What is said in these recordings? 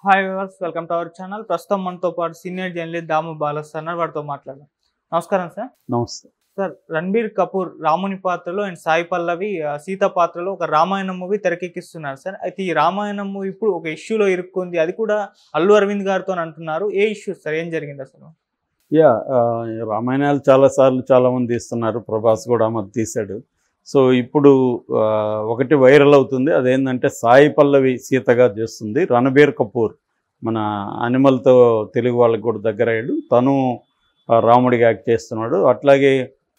hi viewers welcome to our channel ప్రస్తుతం మనతో పాటు సీనియర్ జర్నలిస్ట్ దాము బాలస్ అన్నారు వాడితో మాట్లాడదాం నమస్కారం సార్ నమస్తే సార్ రణబీర్ కపూర్ రాముని పాత్రలో అండ్ సాయి పల్లవి ఆ, సీత పాత్రలో ఒక రామాయణం మూవీ తెరకెక్కిస్తున్నారు సార్ అయితే ఈ రామాయణం మూవీ ఇప్పుడు ఒక ఇష్యూలో ఇరుక్కుంది అది కూడా అల్లు అరవింద్ గారితో అంటున్నారు ఏ ఇష్యూ సార్ ఏం జరిగింది అసలు యా ఆ, రామాయణాలు చాలాసార్లు చాలామంది తీస్తున్నారు ప్రభాస్ కూడా మరి తీశాడు సో ఇప్పుడు ఆ, ఒకటి వైరల్ అవుతుంది అదేంటంటే సాయి పల్లవి సీతగా చేస్తుంది రణబీర్ కపూర్ మన అనిమల్తో తెలుగు వాళ్ళకి కూడా దగ్గర అయ్యాడు తను ఆ, రాముడిగా యాక్ట్ చేస్తున్నాడు అట్లాగే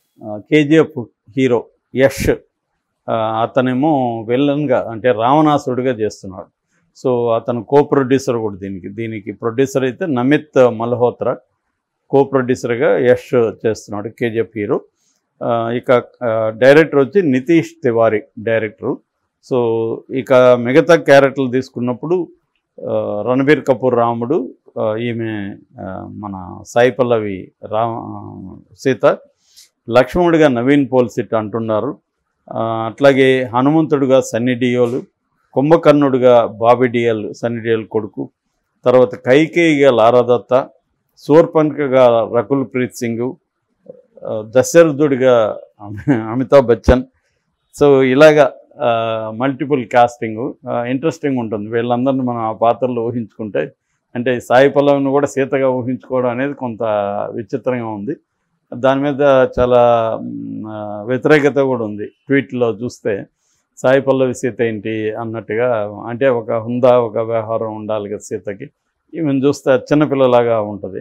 కేజీఎఫ్ హీరో యష్ ఆ, అతనేమో విలన్గా అంటే రావణాసుడిగా చేస్తున్నాడు సో అతను కో ప్రొడ్యూసర్ కూడా దీనికి దీనికి ప్రొడ్యూసర్ అయితే నమిత్ మల్హోత్రా కో ప్రొడ్యూసర్గా యష్ చేస్తున్నాడు కేజీఎఫ్ హీరో ఆ, ఇక ఆ, డైరెక్టర్ వచ్చి నితీష్ తివారీ డైరెక్టరు సో ఇక మిగతా క్యారెక్టర్లు తీసుకున్నప్పుడు ఆ, రణబీర్ కపూర్ రాముడు ఆ, ఈమె ఆ, మన సాయి పల్లవి రా సీత లక్ష్మణుడిగా నవీన్ పోల్సిట్ అంటున్నారు ఆ, అట్లాగే హనుమంతుడుగా సన్నీ డియోలు కుంభకర్ణుడిగా బాబీ డియల్ సన్నీ డియోల్ కొడుకు తర్వాత కైకేయిగా లారాదత్త శూర్పణఖగా రకుల్ ప్రీత్ సింగ్ ఆ, దశరథుడిగా అమి- అమితాబ్ బచ్చన్ సో ఇలాగా మల్టిపుల్ కాస్టింగ్ ఇంట్రెస్టింగ్ ఉంటుంది వీళ్ళందరినీ మనం ఆ పాత్రలో ఊహించుకుంటే అంటే సాయి పల్లవిని కూడా సీతగా ఊహించుకోవడం అనేది కొంత విచిత్రంగా ఉంది దాని మీద చాలా మ్, ఆ, వ్యతిరేకత కూడా ఉంది ట్వీట్లో చూస్తే సాయి పల్లవి సీత ఏంటి అన్నట్టుగా అంటే ఒక హుందా ఒక వ్యవహారం ఉండాలి కదా సీతకి ఈమెను చూస్తే చిన్నపిల్లలాగా ఉంటుంది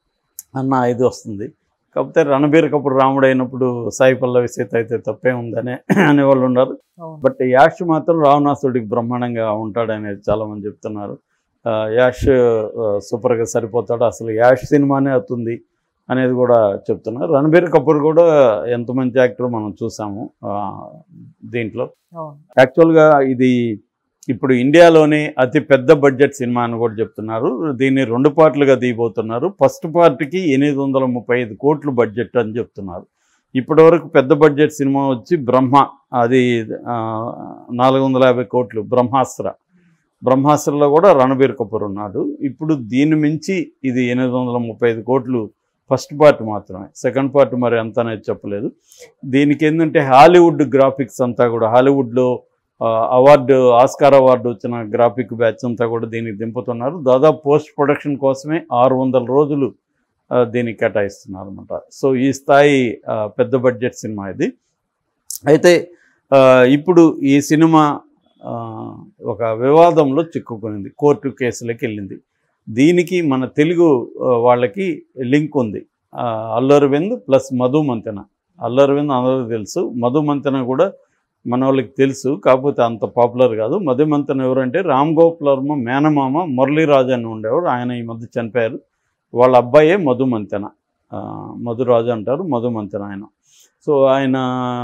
అన్న ఇది వస్తుంది కాకపోతే రణబీర్ కపూర్ రాముడు అయినప్పుడు సాయి పల్లవి సీత అయితే తప్పే ఉందనే అనేవాళ్ళు ఉన్నారు అవును బట్ యాష్ మాత్రం రావణాసుడికి బ్రహ్మాండంగా ఉంటాడనేది చాలామంది చెప్తున్నారు ఆ, యాష్ ఆ, సూపర్గా సరిపోతాడు అసలు యాష్ సినిమానే అవుతుంది అనేది కూడా చెప్తున్నారు రణబీర్ కపూర్ కూడా ఎంత మంచి యాక్టర్ మనం చూసాము ఆ, దీంట్లో అవును యాక్చువల్గా ఇది ఇప్పుడు ఇండియాలోనే అతి పెద్ద బడ్జెట్ సినిమా అని కూడా చెప్తున్నారు దీన్ని రెండు పార్ట్లుగా తీయబోతున్నారు ఫస్ట్ పార్ట్కి ఎనిమిది వందల ముప్పై ఐదు కోట్లు బడ్జెట్ అని చెప్తున్నారు ఇప్పటివరకు పెద్ద బడ్జెట్ సినిమా వచ్చి బ్రహ్మ అది ఆ, నాలుగు వందల యాభై కోట్లు బ్రహ్మాస్త్ర బ్రహ్మాస్త్రలో కూడా రణబీర్ కపూర్ ఉన్నాడు ఇప్పుడు దీన్ని మించి ఇది ఎనిమిది వందల ముప్పై ఐదు కోట్లు ఫస్ట్ పార్ట్ మాత్రమే సెకండ్ పార్ట్ మరి ఎంత అనేది చెప్పలేదు దీనికి ఏంటంటే హాలీవుడ్ గ్రాఫిక్స్ అంతా కూడా హాలీవుడ్లో ఆ, అవార్డు ఆస్కార్ అవార్డు వచ్చిన గ్రాఫిక్ బ్యాచ్ అంతా కూడా దీనికి దింపుతున్నారు దాదాపు పోస్ట్ ప్రొడక్షన్ కోసమే ఆరు వందల రోజులు ఆ, దీనికి కేటాయిస్తున్నారు అనమాట సో ఈ స్థాయి ఆ, పెద్ద బడ్జెట్ సినిమా ఇది అయితే ఆ, ఇప్పుడు ఈ సినిమా ఆ, ఒక వివాదంలో చిక్కుకునింది కోర్టు కేసులకు వెళ్ళింది దీనికి మన తెలుగు ఆ, వాళ్ళకి లింక్ ఉంది ఆ, అల్లు అరవింద్ ప్లస్ మధు మంతెన అల్లు అరవింద్ అందరికీ తెలుసు మధు మంతెన కూడా మన వాళ్ళకి తెలుసు కాకపోతే అంత పాపులర్ కాదు మధు మంతెన ఎవరంటే రామ్ గోపాల్ వర్మ మేనమామ మురళీరాజు అని ఉండేవారు ఆయన ఈ మధ్య చనిపోయారు వాళ్ళ అబ్బాయే మధు మంతెన ఆ, మధురాజు అంటారు మధు మంతెన ఆయన సో ఆయన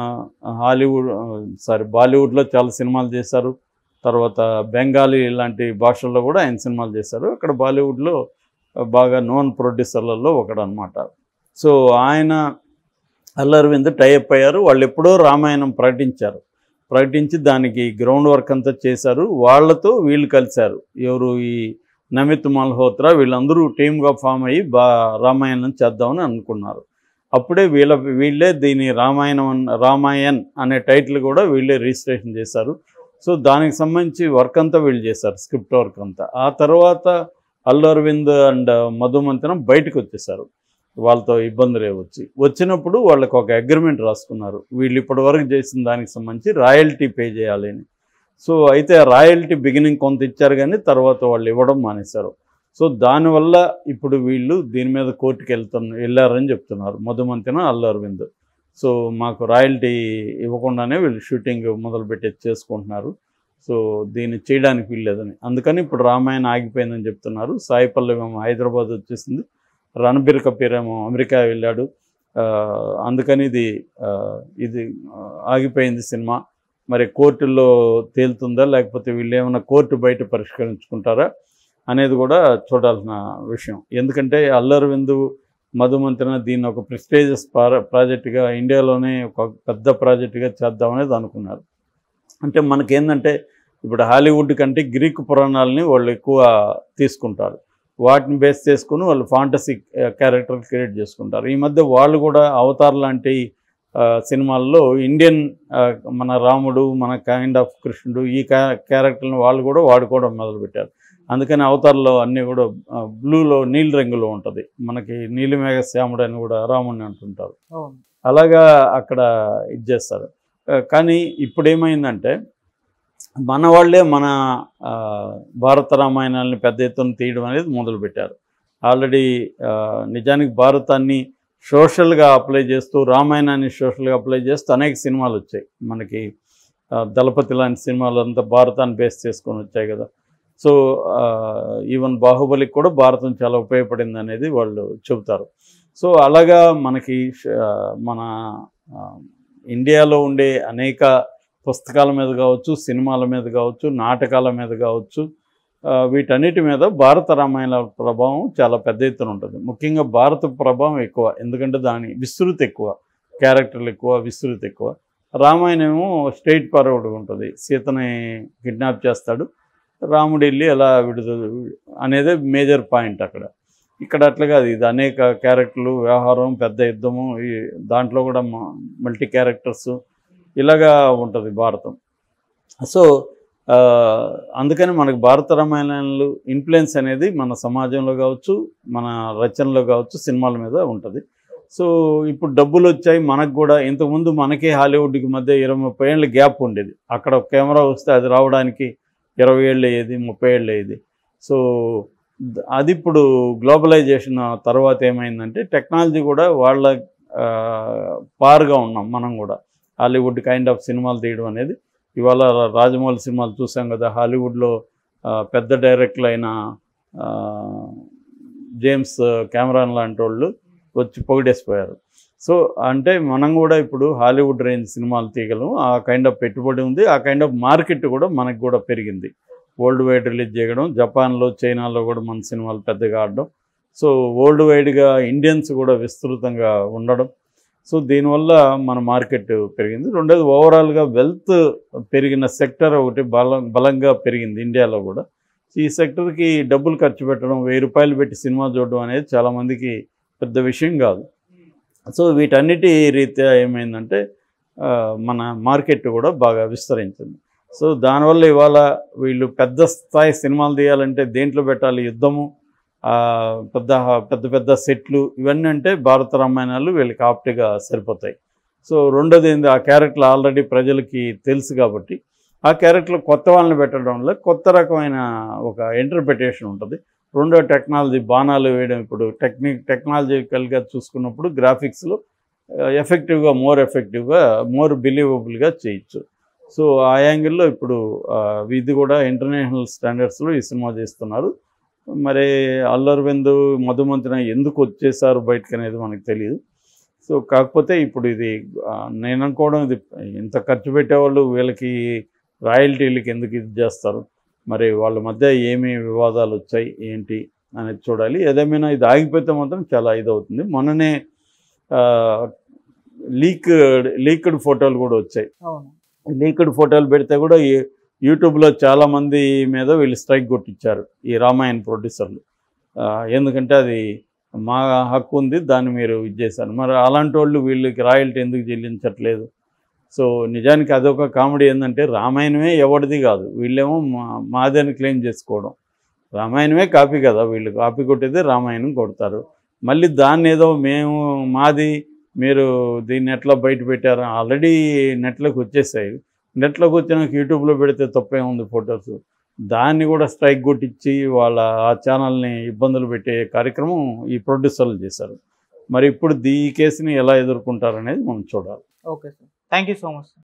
హాలీవుడ్ సారీ బాలీవుడ్లో చాలా సినిమాలు చేశారు తర్వాత బెంగాలీ ఇలాంటి భాషల్లో కూడా ఆయన సినిమాలు చేశారు అక్కడ బాలీవుడ్లో బాగా నోన్ ప్రొడ్యూసర్లలో ఒకడు అనమాట సో ఆయన అల్లు అరవింద్ టైఅప్ అయ్యారు వాళ్ళు ఎప్పుడో రామాయణం ప్రకటించారు ప్రకటించి దానికి గ్రౌండ్ వర్క్ అంతా చేశారు వాళ్ళతో వీళ్ళు కలిశారు ఎవరు ఈ నమిత్ మల్హోత్రా వీళ్ళందరూ టీమ్గా ఫామ్ అయ్యి బా రామాయణం చేద్దామని అనుకున్నారు అప్పుడే వీళ్ళ వీళ్ళే దీని రామాయణం అన్న- రామాయణ్ అనే టైటిల్ కూడా వీళ్ళే రిజిస్ట్రేషన్ చేశారు సో దానికి సంబంధించి వర్క్ అంతా వీళ్ళు చేశారు స్క్రిప్ట్ వర్క్ అంతా ఆ తర్వాత అల్లు అరవింద్ అండ్ మధుమంతనం బయటకు వచ్చేసారు వాళ్ళతో ఇబ్బందులే వచ్చి వచ్చినప్పుడు వాళ్ళకి ఒక అగ్రిమెంట్ రాసుకున్నారు వీళ్ళు ఇప్పటి వరకు చేసిన దానికి సంబంధించి రాయల్టీ పే చేయాలి అని సో అయితే ఆ రాయల్టీ బిగినింగ్ కొంత ఇచ్చారు కానీ తర్వాత వాళ్ళు ఇవ్వడం మానేశారు సో దానివల్ల ఇప్పుడు వీళ్ళు దీని మీద కోర్టుకి వెళ్తున్న వెళ్ళారని చెప్తున్నారు మధుమంతిన అల్లు అరవింద్ సో మాకు రాయల్టీ ఇవ్వకుండానే వీళ్ళు షూటింగ్ మొదలుపెట్టి చేసుకుంటున్నారు సో దీన్ని చేయడానికి వీల్లేదని అందుకని ఇప్పుడు రామాయణ ఆగిపోయిందని చెప్తున్నారు సాయి పల్లవి ఏమో హైదరాబాద్ వచ్చేసింది రణబీర్ కపూర్ ఏమో అమెరికా వెళ్ళాడు ఆ, అందుకని ఇది ఆ, ఇది ఆ, ఆగిపోయింది సినిమా మరి కోర్టుల్లో తేలుతుందా లేకపోతే వీళ్ళు ఏమైనా కోర్టు బయట పరిష్కరించుకుంటారా అనేది కూడా చూడాల్సిన విషయం ఎందుకంటే అల్లు అరవింద్ మధుమంతన దీన్ని ఒక ప్రెస్టేజియస్ ప్రాజెక్టుగా ఇండియాలోనే ఒక పెద్ద ప్రాజెక్టుగా చేద్దామనేది అనుకున్నారు అంటే మనకేందంటే ఇప్పుడు హాలీవుడ్ కంటే గ్రీక్ పురాణాలని వాళ్ళు ఎక్కువ తీసుకుంటారు వాటిని బేస్ చేసుకుని వాళ్ళు ఫాంటసీ క్యారెక్టర్ క్రియేట్ చేసుకుంటారు ఈ మధ్య వాళ్ళు కూడా అవతార్ లాంటి ఆ, సినిమాల్లో ఇండియన్ ఆ, మన రాముడు మన కైండ్ ఆఫ్ కృష్ణుడు ఈ క్యారెక్టర్ని వాళ్ళు కూడా వాడుకోవడం మొదలుపెట్టారు అందుకని అవతార్లో అన్నీ కూడా ఆ, బ్లూలో నీలి రంగులో ఉంటుంది మనకి నీలిమేఘ శ్యాముడు అని కూడా రాముడిని అంటుంటారు అవును అలాగా అక్కడ ఇది చేస్తారు ఆ, కానీ ఇప్పుడు ఏమైందంటే మన వాళ్ళే మన ఆ, భారత రామాయణాలని పెద్ద ఎత్తున తీయడం అనేది మొదలుపెట్టారు ఆల్రెడీ ఆ, నిజానికి భారతాన్ని సోషల్గా అప్లై చేస్తూ రామాయణాన్ని సోషల్గా అప్లై చేస్తూ అనేక సినిమాలు వచ్చాయి మనకి ఆ, దళపతి లాంటి సినిమాలు అంతా భారతాన్ని బేస్ చేసుకొని వచ్చాయి కదా సో ఈవెన్ బాహుబలికి కూడా భారతం చాలా ఉపయోగపడింది అనేది వాళ్ళు చెబుతారు సో అలాగా మనకి ష- మన ఆ, ఇండియాలో ఉండే అనేక పుస్తకాల మీద కావచ్చు సినిమాల మీద కావచ్చు నాటకాల మీద కావచ్చు ఆ, వీటన్నిటి మీద భారత రామాయణ ప్రభావం చాలా పెద్ద ఎత్తున ఉంటుంది ముఖ్యంగా భారత ప్రభావం ఎక్కువ ఎందుకంటే దాని విస్తృతి ఎక్కువ క్యారెక్టర్లు ఎక్కువ విస్తృతి ఎక్కువ రామాయణము స్ట్రైట్ ఫార్వర్డ్గా ఉంటుంది సీతని కిడ్నాప్ చేస్తాడు రాముడు వెళ్ళి ఎలా విడుదల అనేది మేజర్ పాయింట్ అక్కడ ఇక్కడ అట్లా కాదు ఇది అనేక క్యారెక్టర్లు వ్యవహారం పెద్ద యుద్ధము ఈ దాంట్లో కూడా మల్టీ క్యారెక్టర్స్ ఇలాగా ఉంటుంది భారతం సో ఆ, అందుకని మనకు భారత రామాయణాలు ఇన్ఫ్లుయెన్స్ అనేది మన సమాజంలో కావచ్చు మన రచనలో కావచ్చు సినిమాల మీద ఉంటుంది సో ఇప్పుడు డబ్బులు వచ్చాయి మనకు కూడా ఇంతకుముందు మనకి హాలీవుడ్కి మధ్య ఇరవై ముప్పై ఏళ్ళ గ్యాప్ ఉండేది అక్కడ ఒక కెమెరా వస్తే అది రావడానికి ఇరవై ఏళ్ళు అయ్యేది ముప్పై ఏళ్ళు అయ్యేది సో ద- అది ఇప్పుడు గ్లోబలైజేషన్ తర్వాత ఏమైందంటే టెక్నాలజీ కూడా వాళ్ళ ఆ, పారుగా ఉన్నాం మనం కూడా హాలీవుడ్ కైండ్ ఆఫ్ సినిమాలు తీయడం అనేది ఇవాళ రా- రాజమౌళి సినిమాలు చూసాం కదా హాలీవుడ్లో ఆ, పెద్ద డైరెక్టర్లు అయిన ఆ, జేమ్స్ కెమెరాన్ లాంటి వాళ్ళు వచ్చి పొగిడేసిపోయారు సో అంటే మనం కూడా ఇప్పుడు హాలీవుడ్ రేంజ్ సినిమాలు తీయగలం ఆ కైండ్ ఆఫ్ పెట్టుబడి ఉంది ఆ కైండ్ ఆఫ్ మార్కెట్ కూడా మనకు కూడా పెరిగింది వరల్డ్ వైడ్ రిలీజ్ చేయడం జపాన్లో చైనాలో కూడా మన సినిమాలు పెద్దగా ఆడడం సో వరల్డ్ వైడ్గా ఇండియన్స్ కూడా విస్తృతంగా ఉండడం సో దీనివల్ల మన మార్కెట్ పెరిగింది రెండోది ఓవరాల్గా వెల్త్ పెరిగిన సెక్టర్ ఒకటి బలం బలంగా పెరిగింది ఇండియాలో కూడా ఈ సెక్టర్కి డబ్బులు ఖర్చు పెట్టడం వెయ్యి రూపాయలు పెట్టి సినిమా చూడడం అనేది చాలామందికి పెద్ద విషయం కాదు సో వీటన్నిటి రీత్యా ఏమైందంటే ఆ, మన మార్కెట్ కూడా బాగా విస్తరించింది సో దానివల్ల ఇవాళ వీళ్ళు పెద్ద స్థాయి సినిమాలు తీయాలంటే దేంట్లో పెట్టాలి యుద్ధము ఆ, పెద్ద పెద్ద పెద్ద సెట్లు ఇవన్నీ అంటే భారత రామాయణాలు వీళ్ళకి ఆప్ట్గా సరిపోతాయి సో రెండోది ఏంది ఆ క్యారెక్టర్ ఆల్రెడీ ప్రజలకి తెలుసు కాబట్టి ఆ క్యారెక్టర్ కొత్త వాళ్ళని పెట్టడం వల్ల కొత్త రకమైన ఒక ఇంటర్ప్రిటేషన్ ఉంటుంది రెండో టెక్నాలజీ బాణాలు వేయడం ఇప్పుడు టెక్నిక్ టెక్నాలజికల్గా చూసుకున్నప్పుడు గ్రాఫిక్స్లో ఎఫెక్టివ్గా మోర్ ఎఫెక్టివ్గా మోర్ బిలీవబుల్గా చేయొచ్చు సో ఆ యాంగిల్లో ఇప్పుడు ఆ, ఇది కూడా ఇంటర్నేషనల్ స్టాండర్డ్స్లో ఈ సినిమా చేస్తున్నారు మరి అల్లు అరవింద్ మధుమంతన ఎందుకు వచ్చేసారు బయటకు అనేది మనకు తెలియదు సో కాకపోతే ఇప్పుడు ఇది ఆ, నేను అనుకోవడం ఇది ఇంత ఖర్చు పెట్టేవాళ్ళు వీళ్ళకి రాయల్టీలకి ఎందుకు ఇది చేస్తారు మరి వాళ్ళ మధ్య ఏమి వివాదాలు వచ్చాయి ఏంటి అనేది చూడాలి ఏదేమైనా ఇది ఆగిపోతే మాత్రం చాలా ఇదవుతుంది మొన్ననే లీక్ లీక్డ్ ఫోటోలు కూడా వచ్చాయి అవును లీక్డ్ ఫోటోలు పెడితే కూడా ఈ- యూట్యూబ్లో చాలామంది మీద వీళ్ళు స్ట్రైక్ కొట్టించారు ఈ రామాయణ ప్రొడ్యూసర్లు ఆ, ఎందుకంటే అది మా హక్కు ఉంది దాన్ని మీరు ఇది చేశారు మరి అలాంటి వాళ్ళు వీళ్ళకి రాయల్టీ ఎందుకు చెల్లించట్లేదు సో నిజానికి అదొక కామెడీ ఏంటంటే రామాయణమే ఎవరిది కాదు వీళ్ళేమో మా మాది అని క్లెయిమ్ చేసుకోవడం రామాయణమే కాపీ కదా వీళ్ళు కాపీ కొట్టేదే రామాయణం కొడతారు మళ్ళీ దాన్ని ఏదో మేము మాది మీరు దీన్ని ఎట్లా బయట పెట్టారు ఆల్రెడీ నెట్లోకి వచ్చేసాయి నెట్లోకి వచ్చినాక యూట్యూబ్లో పెడితే తప్పేముంది ఫొటోస్ దాన్ని కూడా స్ట్రైక్ కొట్టించి వాళ్ళ ఆ ఛానల్ని ఇబ్బందులు పెట్టే కార్యక్రమం ఈ ప్రొడ్యూసర్లు చేశారు మరి ఇప్పుడు ఈ కేసుని ఎలా ఎదుర్కొంటారనేది మనం చూడాలి okay sir thank you so much